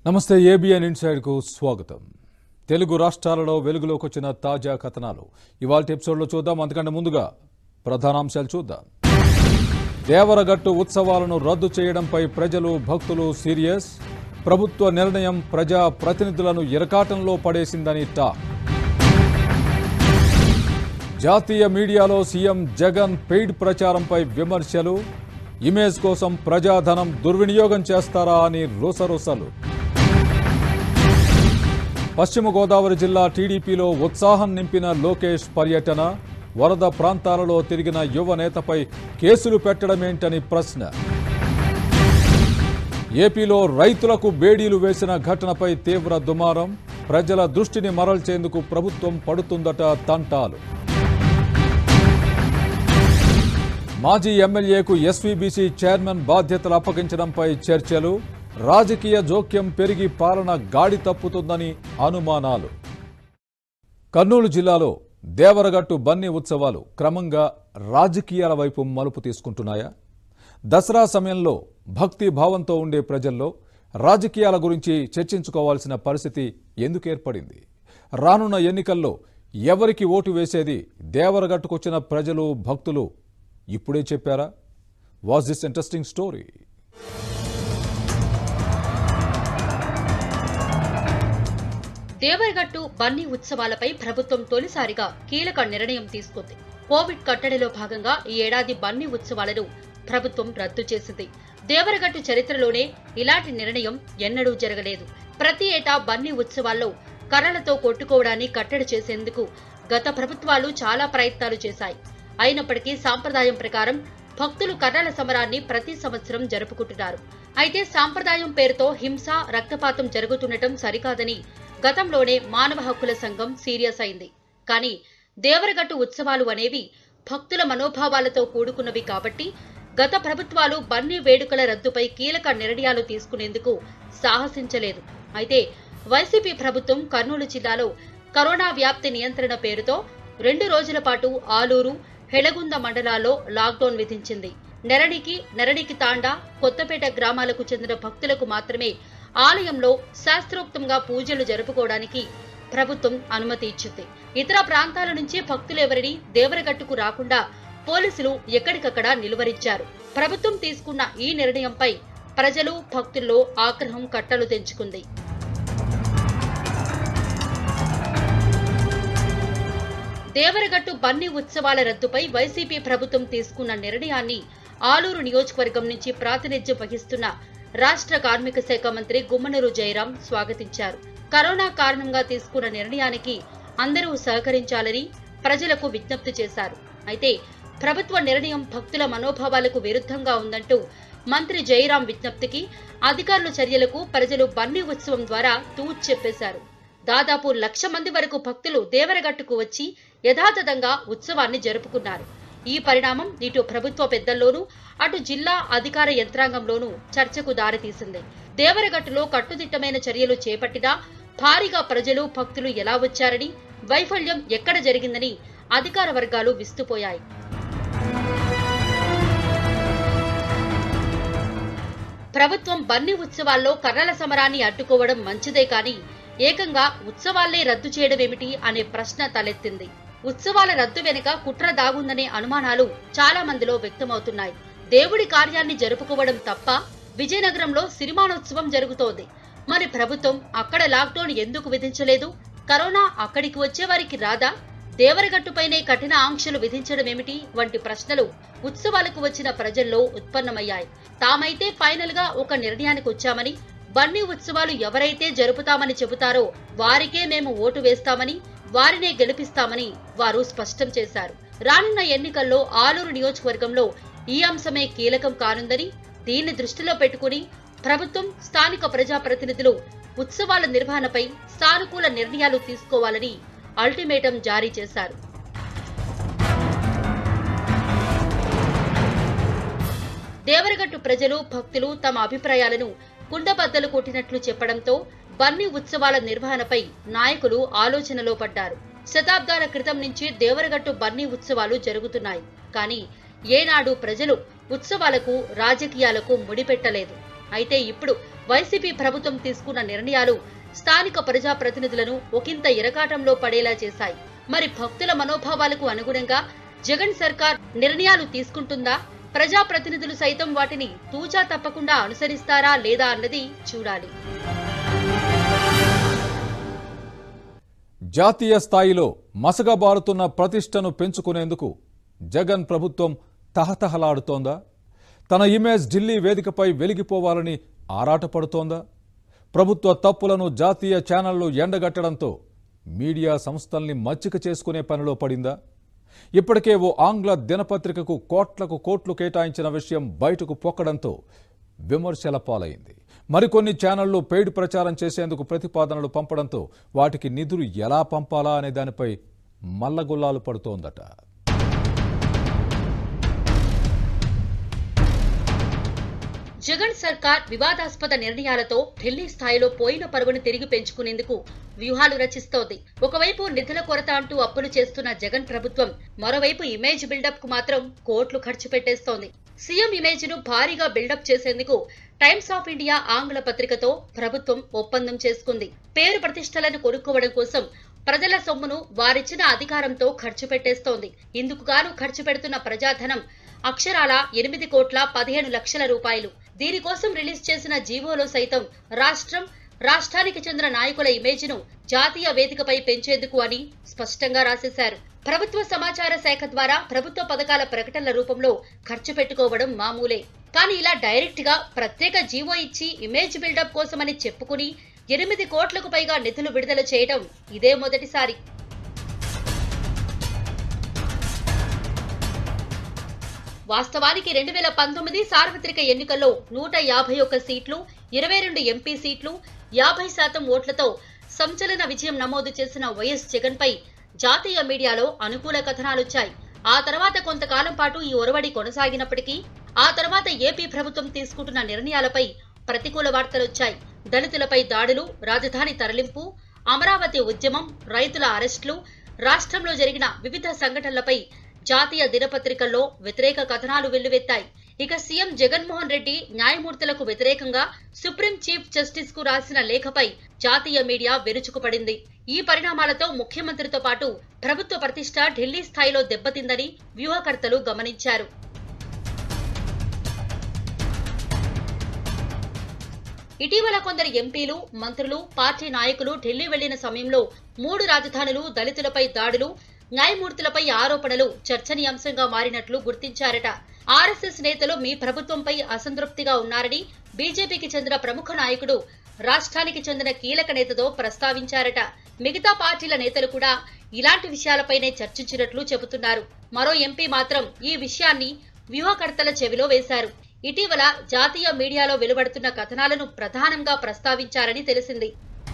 నమస్తే ఏబిఎన్ ఇన్సైడ్కు స్వాగతం తెలుగు రాష్ట్రాలలో వెలుగులోకి వచ్చిన తాజా కథనాలు ఇవాళ ఎపిసోడ్లో చూద్దాం అంతకంటే ముందుగా ప్రధానాంశాలు చూద్దాం దేవరగట్టు ఉత్సవాలను రద్దు చేయడంపై ప్రజలు భక్తులు సీరియస్ ప్రభుత్వ నిర్ణయం ప్రజా ప్రతినిధులను ఇరకాటంలో పడేసిందని టాక్ జాతీయ మీడియాలో సీఎం జగన్ పెయిడ్ ప్రచారంపై విమర్శలు ఇమేజ్ కోసం ప్రజాధనం దుర్వినియోగం చేస్తారా అని రోసరోసలు పశ్చిమ గోదావరి జిల్లా టీడీపీలో ఉత్సాహం నింపిన లోకేష్ పర్యటన వరద ప్రాంతాలలో తిరిగిన యువ నేతపై కేసులు పెట్టడమేంటని ప్రశ్న ఏపీలో రైతులకు బేడీలు వేసిన ఘటనపై తీవ్ర దుమారం ప్రజల దృష్టిని మరల్చేందుకు ప్రభుత్వం పడుతుందట తంటాలు మాజీ ఎమ్మెల్యేకు ఎస్వీబీసీ చైర్మన్ బాధ్యతలు అప్పగించడంపై చర్చలు రాజకీయ జోక్యం పెరిగి పాలన గాడి తప్పుతుందని అనుమానాలు కర్నూలు జిల్లాలో దేవరగట్టు బన్నీ ఉత్సవాలు క్రమంగా రాజకీయాల వైపు మలుపు తీసుకుంటున్నాయా దసరా సమయంలో భక్తి భావంతో ఉండే ప్రజల్లో రాజకీయాల గురించి చర్చించుకోవాల్సిన పరిస్థితి ఎందుకు ఏర్పడింది రానున్న ఎన్నికల్లో ఎవరికి ఓటు వేసేది దేవరగట్టుకొచ్చిన ప్రజలు భక్తులు ఇప్పుడే చెప్పారా was this interesting story Devaragattu Banni ఉత్సవాలపై ప్రభుత్వం తొలిసారిగా కీలక నిర్ణయం తీసుకుంది కోవిడ్ కట్టడిలో భాగంగా ఈ ఏడాది బన్నీ ఉత్సవాలను ప్రభుత్వం రద్దు చేసింది దేవరగట్టు చరిత్రలోనే ఇలాంటి నిర్ణయం ఎన్నడూ జరగలేదు ప్రతి ఏటా బన్నీ ఉత్సవాల్లో కర్రలతో కొట్టుకోవడాన్ని కట్టడి చేసేందుకు గత ప్రభుత్వాలు చాలా ప్రయత్నాలు చేశాయి అయినప్పటికీ సాంప్రదాయం ప్రకారం భక్తులు కర్రల సమరాన్ని ప్రతి సంవత్సరం జరుపుకుంటున్నారు అయితే సాంప్రదాయం పేరుతో హింస రక్తపాతం జరుగుతుండటం సరికాదని గతంలోనే మానవ హక్కుల సంఘం సీరియస్ అయింది కానీ దేవరగట్టు ఉత్సవాలు అనేవి భక్తుల మనోభావాలతో కూడుకున్నవి కాబట్టి గత ప్రభుత్వాలు బన్నీ వేడుకల రద్దుపై కీలక నిర్ణయాలు తీసుకునేందుకు సాహసించలేదు అయితే వైసీపీ ప్రభుత్వం కర్నూలు జిల్లాలో కరోనా వ్యాప్తి నియంత్రణ పేరుతో రెండు రోజుల పాటు ఆలూరు హెళగుంద మండలాల్లో లాక్డౌన్ విధించింది నెరడికి నెరడికి తాండా కొత్తపేట గ్రామాలకు చెందిన భక్తులకు మాత్రమే ఆలయంలో శాస్త్రోక్తంగా పూజలు జరుపుకోవడానికి ప్రభుత్వం అనుమతి ఇచ్చింది ఇతర ప్రాంతాల నుంచి భక్తులెవరిని దేవరగట్టుకు రాకుండా పోలీసులు ఎక్కడికక్కడ నిలువరించారు ప్రభుత్వం తీసుకున్న ఈ నిర్ణయంపై ప్రజలు భక్తుల్లో ఆగ్రహం కట్టలు తెంచుకుంది దేవరగట్టు బన్నీ ఉత్సవాల రద్దుపై వైసీపీ ప్రభుత్వం తీసుకున్న నిర్ణయాన్ని ఆలూరు నియోజకవర్గం నుంచి ప్రాతినిధ్యం వహిస్తున్న రాష్ట్ర కార్మిక శాఖ మంత్రి గుమ్మనూరు జయరాం స్వాగతించారు కరోనా కారణంగా తీసుకున్న నిర్ణయానికి అందరూ సహకరించాలని ప్రజలకు విజ్ఞప్తి చేశారు అయితే ప్రభుత్వ నిర్ణయం భక్తుల మనోభావాలకు విరుద్ధంగా ఉందంటూ మంత్రి జయరాం విజ్ఞప్తికి అధికారుల చర్యలకు ప్రజలు బన్నీ ఉత్సవం ద్వారా తూచ్ చెప్పేశారు దాదాపు లక్ష మంది వరకు భక్తులు దేవరగట్టుకు వచ్చి యథాతథంగా ఉత్సవాన్ని జరుపుకున్నారు ఈ పరిణామం ఇటు ప్రభుత్వ పెద్దల్లోనూ అటు జిల్లా అధికార యంత్రాంగంలోనూ చర్చకు దారితీసింది దేవరగట్టులో కట్టుదిట్టమైన చర్యలు చేపట్టినా భారీగా ప్రజలు భక్తులు ఎలా వచ్చారని వైఫల్యం ఎక్కడ జరిగిందని అధికార వర్గాలు విస్తుపోయాయి ప్రభుత్వం బన్నీ ఉత్సవాల్లో కర్రల సమరాన్ని అడ్డుకోవడం మంచిదే కానీ ఏకంగా ఉత్సవాల్లే రద్దు చేయడమేమిటి అనే ప్రశ్న తలెత్తింది ఉత్సవాల రద్దు వెనుక కుట్ర దాగుందనే అనుమానాలు చాలా మందిలో వ్యక్తమవుతున్నాయి దేవుడి కార్యాన్ని జరుపుకోవడం తప్ప విజయనగరంలో సిరిమానోత్సవం జరుగుతోంది మరి ప్రభుత్వం అక్కడ లాక్డౌన్ ఎందుకు విధించలేదు కరోనా అక్కడికి వచ్చే వారికి రాదా దేవరగట్టుపైనే కఠిన ఆంక్షలు విధించడమేమిటి వంటి ప్రశ్నలు ఉత్సవాలకు వచ్చిన ప్రజల్లో ఉత్పన్నమయ్యాయి తామైతే ఫైనల్ గా ఒక నిర్ణయానికి వచ్చామని బన్నీ ఉత్సవాలు ఎవరైతే జరుపుతామని చెబుతారో వారికే మేము ఓటు వేస్తామని వారినే గెలిపిస్తామని వారు స్పష్టం చేశారు రానున్న ఎన్నికల్లో ఆలూరు నియోజకవర్గంలో ఈ అంశమే కీలకం కానుందని దీన్ని దృష్టిలో పెట్టుకుని ప్రభుత్వం స్థానిక ప్రజాప్రతినిధులు ఉత్సవాల నిర్వహణపై సానుకూల నిర్ణయాలు తీసుకోవాలని అల్టిమేటం జారీ చేశారు దేవరగట్టు ప్రజలు భక్తులు తమ అభిప్రాయాలను కుండబద్దలు కొట్టినట్లు చెప్పడంతో బన్నీ ఉత్సవాల నిర్వహణపై నాయకులు ఆలోచనలో పడ్డారు శతాబ్దాల క్రితం నుంచి దేవరగట్టు బన్నీ ఉత్సవాలు జరుగుతున్నాయి కానీ ఏనాడు ప్రజలు ఉత్సవాలకు రాజకీయాలకు ముడిపెట్టలేదు అయితే ఇప్పుడు వైసీపీ ప్రభుత్వం తీసుకున్న నిర్ణయాలు స్థానిక ప్రజాప్రతినిధులను ఒకంత ఇరకాటంలో పడేలా చేశాయి మరి భక్తుల మనోభావాలకు అనుగుణంగా జగన్ సర్కార్ నిర్ణయాలు తీసుకుంటుందా ప్రజాప్రతినిధులు సైతం వాటిని తూచా తప్పకుండా అనుసరిస్తారా లేదా అన్నది చూడాలి జాతీయ స్థాయిలో మసగబారుతున్న ప్రతిష్టను పెంచుకునేందుకు జగన్ ప్రభుత్వం తహతహలాడుతోందా తన ఇమేజ్ ఢిల్లీ వేదికపై వెలిగిపోవాలని ఆరాటపడుతోందా ప్రభుత్వ తప్పులను జాతీయ ఛానళ్లు ఎండగట్టడంతో మీడియా సంస్థల్ని మచ్చిక చేసుకునే పనిలో పడిందా ఇప్పటికే ఓ ఆంగ్ల దినపత్రికకు కోట్లకు కోట్లు కేటాయించిన విషయం బయటకు పొక్కడంతో విమర్శల పాలైంది మరికొన్ని ఛానళ్లు పెయిడ్ ప్రచారం చేసేందుకు ప్రతిపాదనలు పంపడంతో వాటికి నిధులు ఎలా పంపాలా అనే దానిపై మల్లగుల్లాలు పడుతోందట జగన్ సర్కార్ వివాదాస్పద నిర్ణయాలతో ఢిల్లీ స్థాయిలో పోయిన పరుగును తిరిగి పెంచుకునేందుకు వ్యూహాలు రచిస్తోంది ఒకవైపు నిధుల కొరత అంటూ అప్పులు చేస్తున్న జగన్ ప్రభుత్వం మరోవైపు ఇమేజ్ బిల్డప్ కు మాత్రం కోట్లు ఖర్చు పెట్టేస్తోంది సీఎం ఇమేజ్ ను భారీగా బిల్డప్ చేసేందుకు టైమ్స్ ఆఫ్ ఇండియా ఆంగ్ల పత్రికతో ప్రభుత్వం ఒప్పందం చేసుకుంది పేరు ప్రతిష్టలను కొనుక్కోవడం కోసం ప్రజల సొమ్మును వారిచ్చిన అధికారంతో ఖర్చు పెట్టేస్తోంది ఇందుకు గాను ఖర్చు పెడుతున్న ప్రజాధనం అక్షరాల ఎనిమిది కోట్ల పదిహేను లక్షల రూపాయలు దీనికోసం రిలీజ్ చేసిన జీవోలో సైతం రాష్ట్రం రాష్ట్రానికి చెందిన నాయకుల ఇమేజ్ ను జాతీయ వేదికపై పెంచేందుకు అని స్పష్టంగా రాసేశారు ప్రభుత్వ సమాచార శాఖ ద్వారా ప్రభుత్వ పథకాల ప్రకటనల రూపంలో ఖర్చు పెట్టుకోవడం మామూలే కానీ ఇలా డైరెక్ట్ గా ప్రత్యేక జీవో ఇచ్చి ఇమేజ్ బిల్డప్ కోసమని చెప్పుకుని ఎనిమిది కోట్లకు పైగా నిధులు విడుదల చేయడం ఇదే మొదటిసారి వాస్తవానికి రెండు వేల పంతొమ్మిది సార్వత్రిక ఎన్నికల్లో నూట యాభై ఒక్క సీట్లు ఇరవై రెండు ఎంపీ సీట్లు యాభై శాతం ఓట్లతో సంచలన విజయం నమోదు చేసిన వైఎస్ జగన్ పై జాతీయ మీడియాలో అనుకూల కథనాలొచ్చాయి ఆ తర్వాత కొంతకాలం పాటు ఈ ఒరవడి కొనసాగినప్పటికీ ఆ తర్వాత ఏపీ ప్రభుత్వం తీసుకుంటున్న నిర్ణయాలపై ప్రతికూల వార్తలొచ్చాయి దళితులపై దాడులు రాజధాని తరలింపు అమరావతి ఉద్యమం రైతుల అరెస్టులు రాష్ట్రంలో జరిగిన వివిధ సంఘటనలపై జాతీయ దినపత్రికల్లో వ్యతిరేక కథనాలు వెల్లువెత్తాయి ఇక సీఎం జగన్మోహన్ రెడ్డి న్యాయమూర్తులకు వ్యతిరేకంగా సుప్రీం చీఫ్ జస్టిస్ కు రాసిన లేఖపై జాతీయ మీడియా విరుచుకుపడింది ఈ పరిణామాలతో ముఖ్యమంత్రితో పాటు ప్రభుత్వ ప్రతిష్ట ఢిల్లీ స్థాయిలో దెబ్బతిందని వ్యూహకర్తలు గమనించారు ఇటీవల కొందరు ఎంపీలు మంత్రులు పార్టీ నాయకులు ఢిల్లీ వెళ్లిన సమయంలో మూడు రాజధానులు దళితులపై దాడులు న్యాయమూర్తులపై ఆరోపణలు చర్చనీయాంశంగా మారినట్లు గుర్తించారట ఆర్ఎస్ఎస్ నేతలు మీ ప్రభుత్వంపై అసంతృప్తిగా ఉన్నారని బీజేపీకి చెందిన ప్రముఖ నాయకుడు రాష్ట్రానికి చెందిన కీలక నేతతో ప్రస్తావించారట మిగతా పార్టీల నేతలు కూడా ఇలాంటి విషయాలపైనే చర్చించినట్లు చెబుతున్నారు మరో ఎంపీ మాత్రం ఈ విషయాన్ని వ్యూహకర్తల చెవిలో వేశారు ఇటీవల జాతీయ మీడియాలో వెలువడుతున్న కథనాలను ప్రధానంగా ప్రస్తావించారని తెలిసింది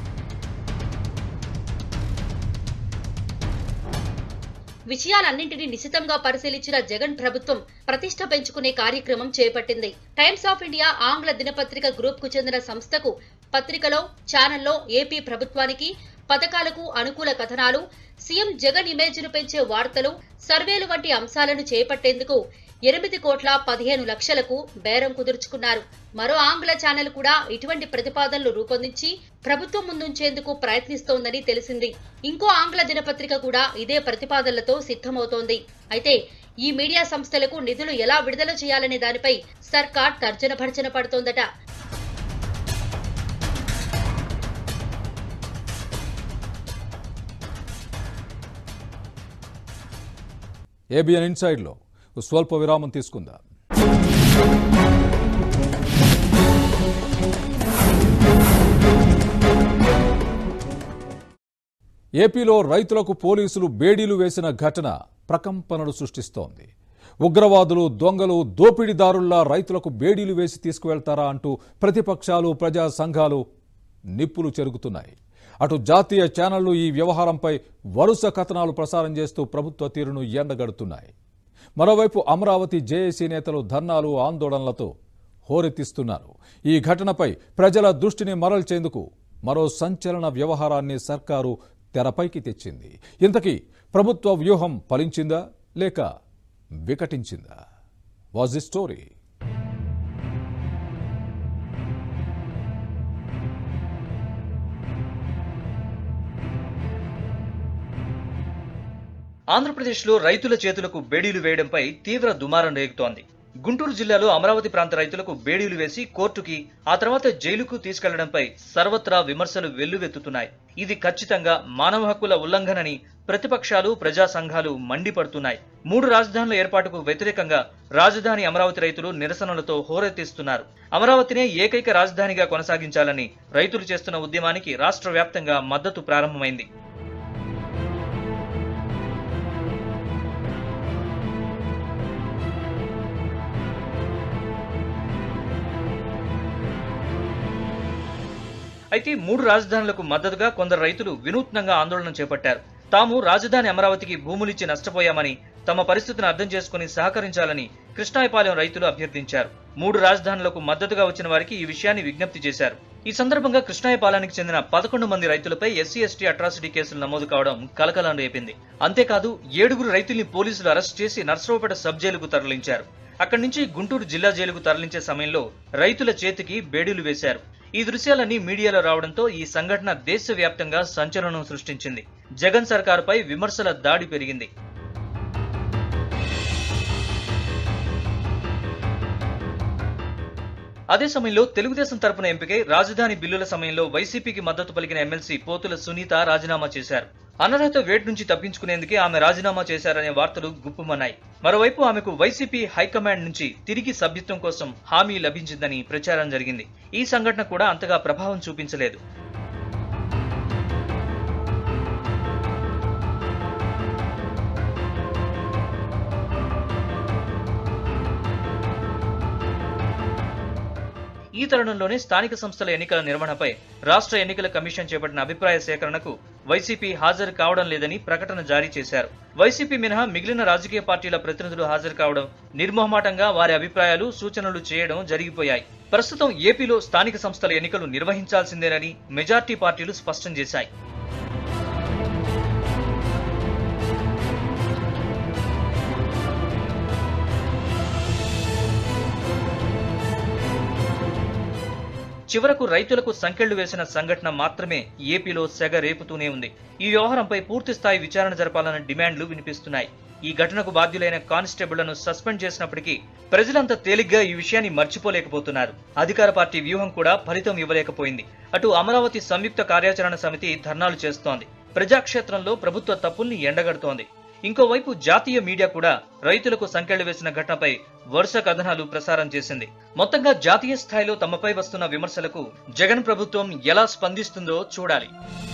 విషయాలన్నింటినీ నిశితంగా పరిశీలించిన జగన్ ప్రభుత్వం ప్రతిష్ట పెంచుకునే కార్యక్రమం చేపట్టింది టైమ్స్ ఆఫ్ ఇండియా ఆంగ్ల దినపత్రిక గ్రూప్ కు చెందిన సంస్థకు పత్రికలో ఛానల్లో ఏపీ ప్రభుత్వానికి పథకాలకు అనుకూల కథనాలు సీఎం జగన్ ఇమేజ్ ను పెంచే వార్తలు సర్వేలు వంటి అంశాలను చేపట్టేందుకు ఎనిమిది కోట్ల పదిహేను లక్షలకు బేరం కుదుర్చుకున్నారు మరో ఆంగ్ల ఛానల్ కూడా ఇటువంటి ప్రతిపాదనలు రూపొందించి ప్రభుత్వం ముందుంచేందుకు ప్రయత్నిస్తోందని తెలిసింది ఇంకో ఆంగ్ల దినపత్రిక కూడా ఇదే ప్రతిపాదనలతో సిద్ధమవుతోంది అయితే ఈ మీడియా సంస్థలకు నిధులు ఎలా విడుదల చేయాలనే దానిపై సర్కార్ తర్జన భర్జన పడుతోందట ఏబిఎన్ ఇన్సైడ్లో స్వల్ప విరామం తీసుకుందాం ఏపీలో రైతులకు పోలీసులు బేడీలు వేసిన ఘటన ప్రకంపనలు సృష్టిస్తోంది ఉగ్రవాదులు దొంగలు దోపిడీదారుల్లా రైతులకు బేడీలు వేసి తీసుకువెళ్తారా అంటూ ప్రతిపక్షాలు ప్రజా సంఘాలు నిప్పులు చెరుగుతున్నాయి అటు జాతీయ ఛానళ్లు ఈ వ్యవహారంపై వరుస కథనాలు ప్రసారం చేస్తూ ప్రభుత్వ తీరును ఎండగడుతున్నాయి మరోవైపు అమరావతి జేఏసీ నేతలు ధర్నాలు ఆందోళనలతో హోరెత్తిస్తున్నారు ఈ ఘటనపై ప్రజల దృష్టిని మరల్చేందుకు మరో సంచలన వ్యవహారాన్ని సర్కారు తెరపైకి తెచ్చింది ఇంతకీ ప్రభుత్వ వ్యూహం ఫలించిందా లేక వికటించిందా వాజ్ ది స్టోరీ ఆంధ్రప్రదేశ్లో రైతుల చేతులకు బేడీలు వేయడంపై తీవ్ర దుమారం రేగుతోంది గుంటూరు జిల్లాలో అమరావతి ప్రాంత రైతులకు బేడీలు వేసి కోర్టుకి ఆ తర్వాత జైలుకు తీసుకెళ్లడంపై సర్వత్రా విమర్శలు వెల్లువెత్తుతున్నాయి ఇది ఖచ్చితంగా మానవ హక్కుల ఉల్లంఘనని ప్రతిపక్షాలు ప్రజా సంఘాలు మండిపడుతున్నాయి మూడు రాజధానుల ఏర్పాటుకు వ్యతిరేకంగా రాజధాని అమరావతి రైతులు నిరసనలతో హోరెత్తిస్తున్నారు అమరావతినే ఏకైక రాజధానిగా కొనసాగించాలని రైతులు చేస్తున్న ఉద్యమానికి రాష్ట్ర వ్యాప్తంగా మద్దతు ప్రారంభమైంది అయితే మూడు రాజధానులకు మద్దతుగా కొందరు రైతులు వినూత్నంగా ఆందోళన చేపట్టారు తాము రాజధాని అమరావతికి భూములిచ్చి నష్టపోయామని తమ పరిస్థితిని అర్థం చేసుకుని సహకరించాలని కృష్ణాయపాలెం రైతులు అభ్యర్థించారు మూడు రాజధానులకు మద్దతుగా వచ్చిన వారికి ఈ విషయాన్ని విజ్ఞప్తి చేశారు ఈ సందర్భంగా కృష్ణాయపాలెనికి చెందిన పదకొండు మంది రైతులపై ఎస్సీ ఎస్టీ అట్రాసిటీ కేసులు నమోదు కావడం కలకలం రేపింది అంతేకాదు ఏడుగురు రైతుల్ని పోలీసులు అరెస్ట్ చేసి నర్సరావుపేట సబ్ జైలుకు తరలించారు అక్కడి నుంచి గుంటూరు జిల్లా జైలుకు తరలించే సమయంలో రైతుల చేతికి బేడీలు వేశారు ఈ దృశ్యాలన్నీ మీడియాలో రావడంతో ఈ సంఘటన దేశవ్యాప్తంగా సంచలనం సృష్టించింది జగన్ సర్కారుపై విమర్శల దాడి పెరిగింది అదే సమయంలో తెలుగుదేశం తరపున ఎంపికై రాజధాని బిల్లుల సమయంలో వైసీపీకి మద్దతు పలికిన ఎమ్మెల్సీ పోతుల సునీత రాజీనామా చేశారు అనర్హత వేట్ నుంచి తప్పించుకునేందుకే ఆమె రాజీనామా చేశారనే వార్తలు గుప్పుమన్నాయి మరోవైపు ఆమెకు వైసీపీ హైకమాండ్ నుంచి తిరిగి సభ్యత్వం కోసం హామీ లభించిందని ప్రచారం జరిగింది ఈ సంఘటన కూడా అంతగా ప్రభావం చూపించలేదు ఈ తరుణంలోనే స్థానిక సంస్థల ఎన్నికల నిర్వహణపై రాష్ట్ర ఎన్నికల కమిషన్ చేపట్టిన అభిప్రాయ సేకరణకు వైసీపీ హాజరు కావడం లేదని ప్రకటన జారీ చేశారు వైసీపీ మినహా మిగిలిన రాజకీయ పార్టీల ప్రతినిధులు హాజరు కావడం నిర్మోహమాటంగా వారి అభిప్రాయాలు సూచనలు చేయడం జరిగిపోయాయి ప్రస్తుతం ఏపీలో స్థానిక సంస్థల ఎన్నికలు నిర్వహించాల్సిందేనని మెజార్టీ పార్టీలు స్పష్టం చేశాయి చివరకు రైతులకు సంకెళ్లు వేసిన సంఘటన మాత్రమే ఏపీలో సెగ రేపుతూనే ఉంది ఈ వ్యవహారంపై పూర్తి స్థాయి విచారణ జరపాలన్న డిమాండ్లు వినిపిస్తున్నాయి ఈ ఘటనకు బాధ్యులైన కానిస్టేబుళ్లను సస్పెండ్ చేసినప్పటికీ ప్రజలంత తేలిగ్గా ఈ విషయాన్ని మర్చిపోలేకపోతున్నారు అధికార పార్టీ వ్యూహం కూడా ఫలితం ఇవ్వలేకపోయింది అటు అమరావతి సంయుక్త కార్యాచరణ సమితి ధర్నాలు చేస్తోంది ప్రజాక్షేత్రంలో ప్రభుత్వ తప్పుల్ని ఎండగడుతోంది ఇంకోవైపు జాతీయ మీడియా కూడా రైతులకు సంకెళ్లు వేసిన ఘటనపై వరుస కథనాలు ప్రసారం చేసింది మొత్తంగా జాతీయ స్థాయిలో తమపై వస్తున్న విమర్శలకు జగన్ ప్రభుత్వం ఎలా స్పందిస్తుందో చూడాలి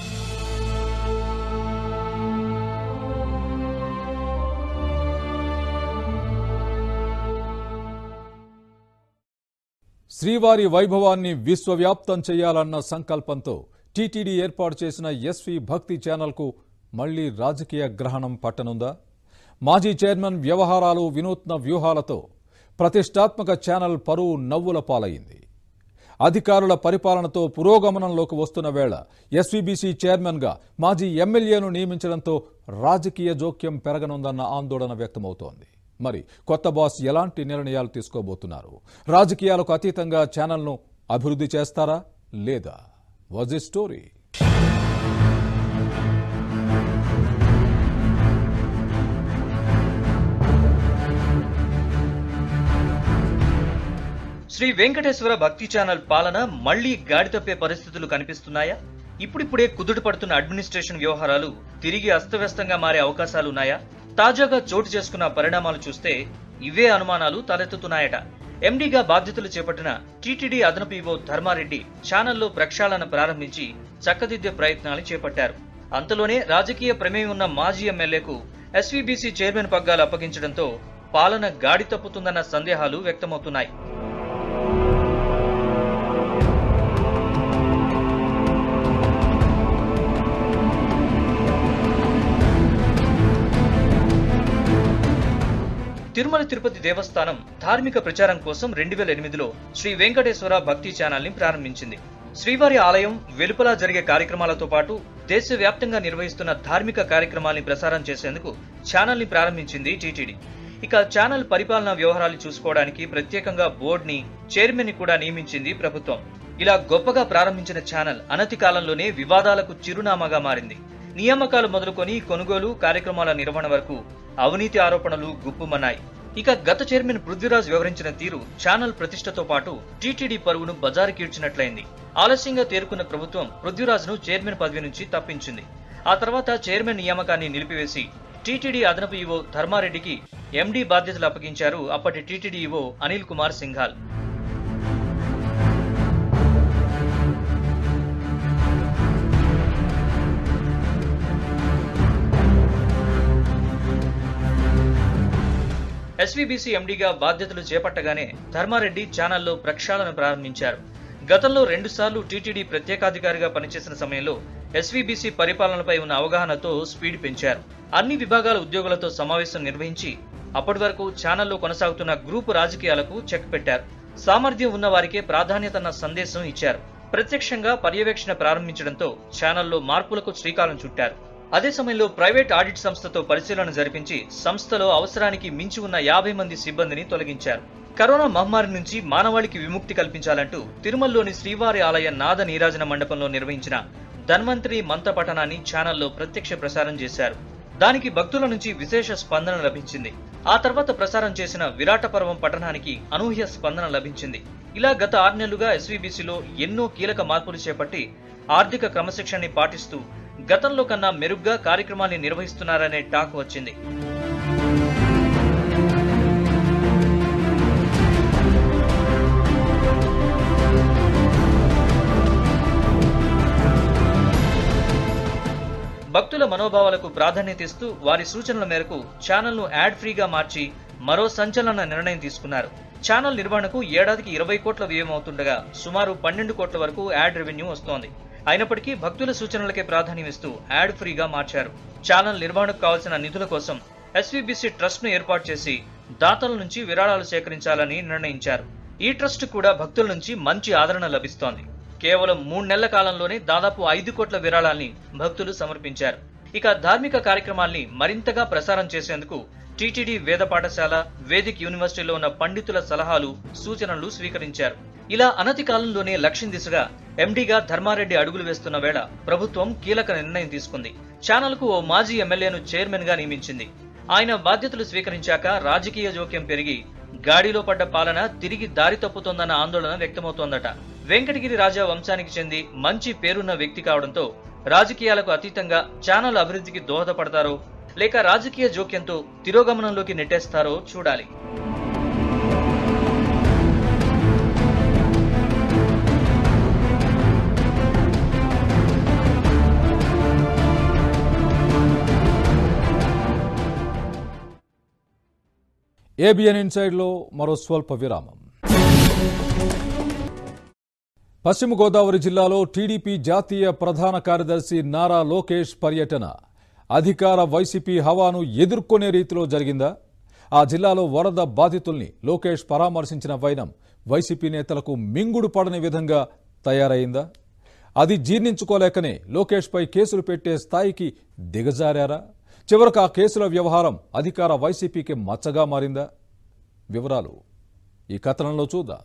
శ్రీవారి వైభవాన్ని విశ్వవ్యాప్తం చేయాలన్న సంకల్పంతో టీటీడీ ఏర్పాటు చేసిన ఎస్వి భక్తి ఛానల్కు మళ్లీ రాజకీయ గ్రహణం పట్టనుందా మాజీ చైర్మన్ వ్యవహారాలు వినూత్న వ్యూహాలతో ప్రతిష్టాత్మక ఛానల్ పరువు నవ్వుల పాలైంది అధికారుల పరిపాలనతో పురోగమనంలోకి వస్తున్న వేళ ఎస్వీబీసీ చైర్మన్గా మాజీ ఎమ్మెల్యేను నియమించడంతో రాజకీయ జోక్యం పెరగనుందన్న ఆందోళన వ్యక్తమవుతోంది మరి కొత్త బాస్ ఎలాంటి నిర్ణయాలు తీసుకోబోతున్నారు రాజకీయాలకు అతీతంగా ఛానల్ను అభివృద్ధి చేస్తారా లేదా was a story Sri Venkateswara Bhakti channel పాలన మళ్లీ గాడి తప్పే పరిస్థితులు కనిపిస్తున్నాయా ఇప్పుడిప్పుడే కుదుట పడుతున్న అడ్మినిస్ట్రేషన్ వ్యవహారాలు తిరిగి అస్తవ్యస్తంగా మారే అవకాశాలున్నాయా తాజాగా చోటు చేసుకున్న పరిణామాలు చూస్తే ఇవే అనుమానాలు తలెత్తుతున్నాయట ఎండీగా బాధ్యతలు చేపట్టిన టీటీడీ అదనపు ఈవో ధర్మారెడ్డి ఛానల్లో ప్రక్షాళన ప్రారంభించి చక్కదిద్దే ప్రయత్నాలు చేపట్టారు అంతలోనే రాజకీయ ప్రమేయం ఉన్న మాజీ ఎమ్మెల్యేకు ఎస్వీబీసీ చైర్మన్ పగ్గాలు అప్పగించడంతో పాలన గాడి తప్పుతుందన్న సందేహాలు వ్యక్తమవుతున్నాయి తిరుమల తిరుపతి దేవస్థానం ధార్మిక ప్రచారం కోసం రెండు వేల ఎనిమిదిలో శ్రీ వెంకటేశ్వర భక్తి ఛానల్ ని ప్రారంభించింది శ్రీవారి ఆలయం వెలుపల జరిగే కార్యక్రమాలతో పాటు దేశవ్యాప్తంగా నిర్వహిస్తున్న ధార్మిక కార్యక్రమాల్ని ప్రసారం చేసేందుకు ఛానల్ ని ప్రారంభించింది టీటీడీ ఇక ఛానల్ పరిపాలనా వ్యవహారాలు చూసుకోవడానికి ప్రత్యేకంగా బోర్డ్ ని చైర్మన్ ని కూడా నియమించింది ప్రభుత్వం ఇలా గొప్పగా ప్రారంభించిన ఛానల్ అనతి కాలంలోనే వివాదాలకు చిరునామాగా మారింది నియామకాలు మొదలుకొని కొనుగోలు కార్యక్రమాల నిర్వహణ వరకు అవినీతి ఆరోపణలు గుప్పుమన్నాయి ఇక గత చైర్మన్ పృథ్వీరాజ్ వివరించిన తీరు ఛానల్ ప్రతిష్టతో పాటు టీటీడీ పరువును బజారు కీడ్చినట్లయింది ఆలస్యంగా తేరుకున్న ప్రభుత్వం పృథ్వీరాజ్ను చైర్మన్ పదవి నుంచి తప్పించింది ఆ తర్వాత చైర్మన్ నియామకాన్ని నిలిపివేసి టీటీడీ అదనపు ఈవో ధర్మారెడ్డికి ఎండీ బాధ్యతలు అప్పగించారు అప్పటి TTD EO Anil Kumar Singhal SVBC ఎండీగా బాధ్యతలు చేపట్టగానే ధర్మారెడ్డి ఛానల్లో ప్రక్షాళన ప్రారంభించారు గతంలో రెండుసార్లు టీటీడీ ప్రత్యేకాధికారిగా పనిచేసిన సమయంలో ఎస్వీబీసీ పరిపాలనపై ఉన్న అవగాహనతో స్పీడ్ పెంచారు అన్ని విభాగాల ఉద్యోగులతో సమావేశం నిర్వహించి అప్పటి వరకు ఛానల్లో కొనసాగుతున్న గ్రూపు రాజకీయాలకు చెక్ పెట్టారు సామర్థ్యం ఉన్న వారికే ప్రాధాన్యతన్న సందేశం ఇచ్చారు ప్రత్యక్షంగా పర్యవేక్షణ ప్రారంభించడంతో ఛానల్లో మార్పులకు శ్రీకారం చుట్టారు అదే సమయంలో ప్రైవేట్ ఆడిట్ సంస్థతో పరిశీలన జరిపించి సంస్థలో అవసరానికి మించి ఉన్న యాభై మంది సిబ్బందిని తొలగించారు కరోనా మహమ్మారి నుంచి మానవాళికి విముక్తి కల్పించాలంటూ తిరుమలలోని శ్రీవారి ఆలయ నాద నీరాజన మండపంలో నిర్వహించిన ధన్వంతరి మంత్రపఠనాన్ని ఛానల్లో ప్రత్యక్ష ప్రసారం చేశారు దానికి భక్తుల నుంచి విశేష స్పందన లభించింది ఆ తర్వాత ప్రసారం చేసిన విరాట పర్వం పఠనానికి అనూహ్య స్పందన లభించింది ఇలా గత ఆరు నెలలుగా ఎస్వీబీసీలో ఎన్నో కీలక మార్పులు చేపట్టి ఆర్థిక క్రమశిక్షణని పాటిస్తూ గతంలో కన్నా మెరుగ్గా కార్యక్రమాన్ని నిర్వహిస్తున్నారనే టాక్ వచ్చింది భక్తుల మనోభావాలకు ప్రాధాన్యత ఇస్తూ వారి సూచనల మేరకు ఛానల్ను యాడ్ ఫ్రీగా మార్చి మరో సంచలన నిర్ణయం తీసుకున్నారు ఛానల్ నిర్వహణకు ఏడాదికి ఇరవై కోట్ల వ్యయం అవుతుండగా సుమారు పన్నెండు కోట్ల వరకు యాడ్ రెవెన్యూ వస్తోంది అయినప్పటికీ భక్తుల సూచనలకే ప్రాధాన్యం ఇస్తూ యాడ్ ఫ్రీగా మార్చారు ఛానల్ నిర్వహణకు కావాల్సిన నిధుల కోసం ఎస్వీబీసీ ట్రస్ట్ ను ఏర్పాటు చేసి దాతల నుంచి విరాళాలు సేకరించాలని నిర్ణయించారు ఈ ట్రస్ట్ కూడా భక్తుల నుంచి మంచి ఆదరణ లభిస్తోంది కేవలం మూడు నెలల కాలంలోనే దాదాపు ఐదు కోట్ల విరాళాల్ని భక్తులు సమర్పించారు ఇక ధార్మిక కార్యక్రమాల్ని మరింతగా ప్రసారం చేసేందుకు టీటీడీ వేద పాఠశాల వేదిక్ యూనివర్సిటీలో ఉన్న పండితుల సలహాలు సూచనలు స్వీకరించారు ఇలా అనతి కాలంలోనే లక్ష్యం దిశగా ఎండీగా ధర్మారెడ్డి అడుగులు వేస్తున్న వేళ ప్రభుత్వం కీలక నిర్ణయం తీసుకుంది ఛానల్ కు ఓ మాజీ ఎమ్మెల్యేను చైర్మన్ గా నియమించింది ఆయన బాధ్యతలు స్వీకరించాక రాజకీయ జోక్యం పెరిగి గాడిలో పడ్డ పాలన తిరిగి దారి తప్పుతోందన్న ఆందోళన వ్యక్తమవుతోందట వెంకటగిరి రాజా వంశానికి చెంది మంచి పేరున్న వ్యక్తి కావడంతో రాజకీయాలకు అతీతంగా ఛానల్ అభివృద్ధికి దోహదపడతారో లేక రాజకీయ జోక్యంతో తిరోగమనంలోకి నెట్టేస్తారో చూడాలి ఏబిఎన్ ఇన్సైడ్లో మరో స్వల్ప విరామం పశ్చిమ గోదావరి జిల్లాలో టీడీపీ జాతీయ ప్రధాన కార్యదర్శి నారా లోకేష్ పర్యటన అధికార వైసీపీ హవాను ఎదుర్కొనే రీతిలో జరిగిందా ఆ జిల్లాలో వరద బాధితుల్ని లోకేష్ పరామర్శించిన వైనం వైసీపీ నేతలకు మింగుడు పడని విధంగా తయారైందా అది జీర్ణించుకోలేకనే లోకేష్పై కేసులు పెట్టే స్థాయికి దిగజారారా చివరకు ఆ కేసుల వ్యవహారం అధికార వైసీపీకి మచ్చగా మారిందా వివరాలు ఈ కథనంలో చూద్దాం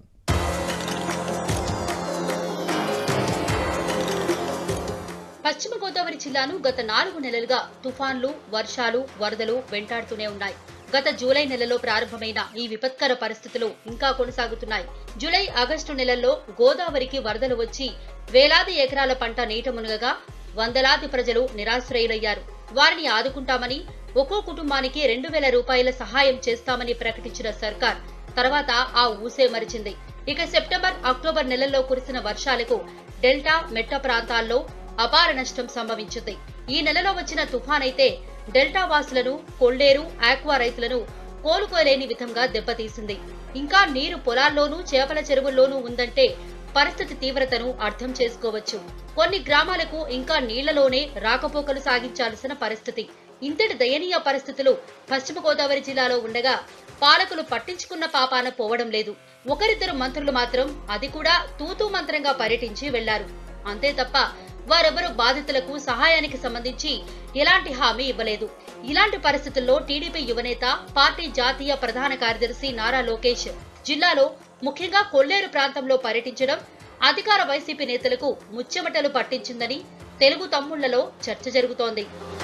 పశ్చిమ గోదావరి జిల్లాను గత నాలుగు నెలలుగా తుఫాన్లు వర్షాలు వరదలు వెంటాడుతూనే ఉన్నాయి గత జూలై నెలలో ప్రారంభమైన ఈ విపత్కర పరిస్థితులు ఇంకా కొనసాగుతున్నాయి జూలై ఆగస్టు నెలల్లో గోదావరికి వరదలు వచ్చి వేలాది ఎకరాల పంట నీట మునగగా వందలాది ప్రజలు నిరాశ్రయులయ్యారు వారిని ఆదుకుంటామని ఒక్కో కుటుంబానికి రెండు వేల రూపాయల సహాయం చేస్తామని ప్రకటించిన సర్కార్ తర్వాత ఆ ఊసే మరిచింది ఇక సెప్టెంబర్ అక్టోబర్ నెలల్లో కురిసిన వర్షాలకు డెల్టా మెట్ట ప్రాంతాల్లో అపార నష్టం సంభవించింది ఈ నెలలో వచ్చిన తుఫాన్ అయితే డెల్టా వాసులను కొల్లేరు ఆక్వా రైతులను కోలుకోలేని విధంగా దెబ్బతీసింది ఇంకా నీరు పొలాల్లోనూ చేపల చెరువుల్లోనూ ఉందంటే పరిస్థితి తీవ్రతను అర్థం చేసుకోవచ్చు కొన్ని గ్రామాలకు ఇంకా నీళ్లలోనే రాకపోకలు సాగించాల్సిన పరిస్థితి ఇంతటి దయనీయ పరిస్థితులు పశ్చిమ గోదావరి జిల్లాలో ఉండగా పాలకులు పట్టించుకున్న పాపాన పోవడం లేదు ఒకరిద్దరు మంత్రులు మాత్రం అది కూడా తూతూ మంత్రంగా పర్యటించి వెళ్లారు అంతే తప్ప వారెవరూ బాధితులకు సహాయానికి సంబంధించి ఎలాంటి హామీ ఇవ్వలేదు ఇలాంటి పరిస్థితుల్లో టీడీపీ యువనేత పార్టీ జాతీయ ప్రధాన కార్యదర్శి నారా లోకేష్ జిల్లాలో ముఖ్యంగా కొల్లేరు ప్రాంతంలో పర్యటించడం అధికార వైసీపీ నేతలకు ముచ్చెమటలు పట్టించిందని తెలుగు తమ్ముళ్లలో చర్చ జరుగుతోంది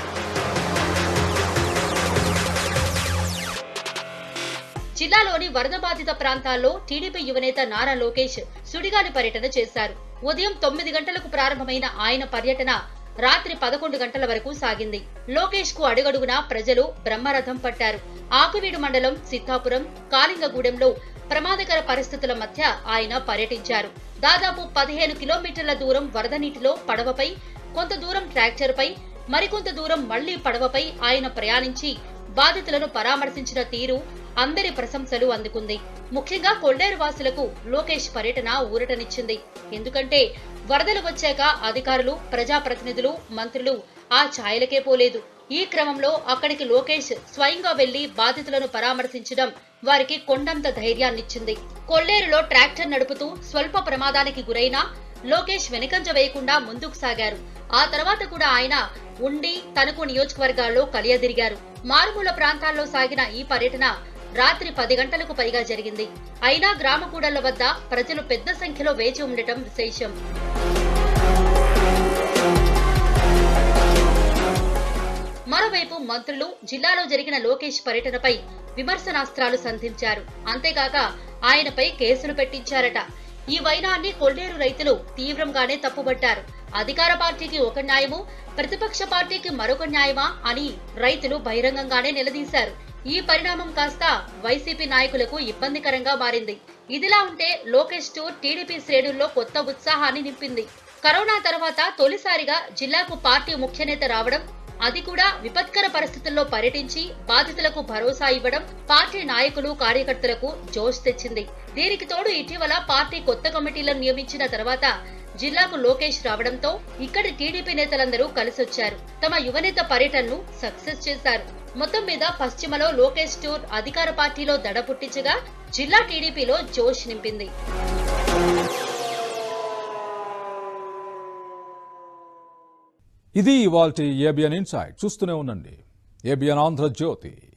జిల్లాలోని వరద బాధిత ప్రాంతాల్లో టీడీపీ యువనేత నారా లోకేష్ సుడిగాలి పర్యటన చేశారు ఉదయం తొమ్మిది గంటలకు ప్రారంభమైన ఆయన పర్యటన రాత్రి పదకొండు గంటల వరకు సాగింది లోకేష్ కు అడుగడుగునా ప్రజలు బ్రహ్మరథం పట్టారు ఆకువీడు మండలం సిద్ధాపురం కాలింగగూడెంలో ప్రమాదకర పరిస్థితుల మధ్య ఆయన పర్యటించారు దాదాపు పదిహేను కిలోమీటర్ల దూరం వరద నీటిలో పడవపై కొంత దూరం ట్రాక్టర్పై మరికొంత దూరం మళ్లీ పడవపై ఆయన ప్రయాణించి బాధితులను పరామర్శించిన తీరు అందరి ప్రశంసలు అందుకుంది ముఖ్యంగా కొల్లేరు వాసులకు లోకేష్ పర్యటన ఊరటనిచ్చింది ఎందుకంటే వరదలు వచ్చాక అధికారులు ప్రజాప్రతినిధులు మంత్రులు ఆ ఛాయలకే పోలేదు ఈ క్రమంలో అక్కడికి లోకేష్ స్వయంగా వెళ్లి బాధితులను పరామర్శించడం వారికి కొండంత ధైర్యాన్నిచ్చింది కొల్లేరులో ట్రాక్టర్ నడుపుతూ స్వల్ప ప్రమాదానికి గురైనా లోకేష్ వెనుకంజ వేయకుండా ముందుకు సాగారు ఆ తర్వాత కూడా ఆయన ఉండి తణుకు నియోజకవర్గాల్లో కలియదిరిగారు మారుమూల ప్రాంతాల్లో సాగిన ఈ పర్యటన రాత్రి పది గంటలకు పైగా జరిగింది అయినా గ్రామ కూడళ్ల వద్ద ప్రజలు పెద్ద సంఖ్యలో వేచి ఉండటం విశేషం మరోవైపు మంత్రులు జిల్లాలో జరిగిన లోకేష్ పర్యటనపై విమర్శనాస్త్రాలు సంధించారు అంతేకాక ఆయనపై కేసులు పెట్టించారట ఈ వైనాన్ని కొల్లేరు రైతులు తీవ్రంగానే తప్పుబట్టారు అధికార పార్టీకి ఒక న్యాయము ప్రతిపక్ష పార్టీకి మరొక న్యాయమా అని రైతులు బహిరంగంగానే నిలదీశారు ఈ పరిణామం కాస్త వైసీపీ నాయకులకు ఇబ్బందికరంగా మారింది ఇదిలా ఉంటే లోకేష్ టూర్ టీడీపీ శ్రేణుల్లో కొత్త ఉత్సాహాన్ని నింపింది కరోనా తర్వాత తొలిసారిగా జిల్లాకు పార్టీ ముఖ్య నేత రావడం అది కూడా విపత్కర పరిస్థితుల్లో పర్యటించి బాధితులకు భరోసా ఇవ్వడం పార్టీ నాయకులు కార్యకర్తలకు జోష్ తెచ్చింది దీనికి తోడు ఇటీవల పార్టీ కొత్త కమిటీలను నియమించిన తర్వాత జిల్లాకు లోకేష్ రావడంతో ఇక్కడి టీడీపీ నేతలందరూ కలిసొచ్చారు తమ యువనేత పర్యటనను సక్సెస్ చేశారు మొత్తం మీద పశ్చిమలో లోకేష్ టూర్ అధికార పార్టీలో దడ పుట్టించగా జిల్లా టీడీపీలో జోష్ నింపింది ఇది ఇవాల్టి ఏబిఎన్ ఇన్సైట్ చూస్తూనే ఉండండి ఏబిఎన్ ఆంధ్రజ్యోతి